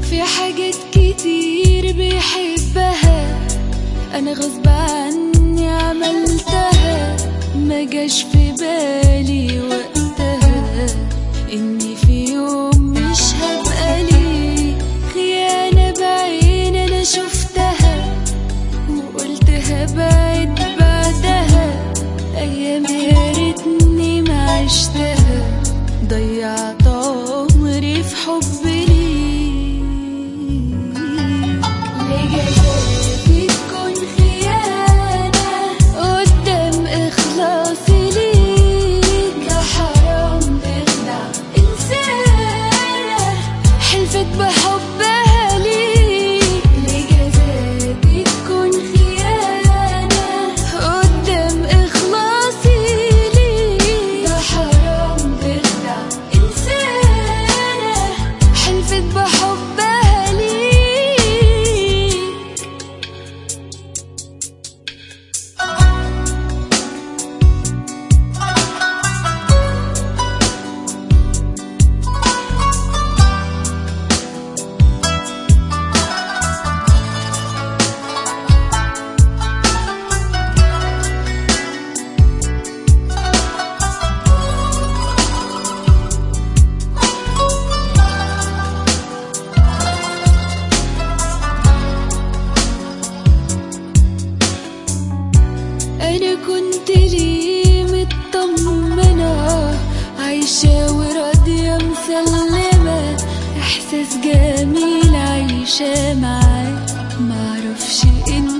في حاجات كتير بيحبها انا غصب عني عملتها ما جاش في بالي وقتها اني في يوم مش هبقى لي خيانة بعين انا شفتها وقلت هبعد بعدها ايام يا ريتني ما عشتها ضيعت عمري في حب ليك لجزاتي تكون خيانة قدام إخلاصي ليك ده حرام تخدع إنسانة حلفت بحبها ليك لجزاتي تكون خيانة قدام إخلاصي ليك ده حرام تخدع إنسانة حلفت بحبها ليك انا كنت ليه مطمنة عايشة وراضية مسلمة احساس جميل عايشة معاه معرفش ان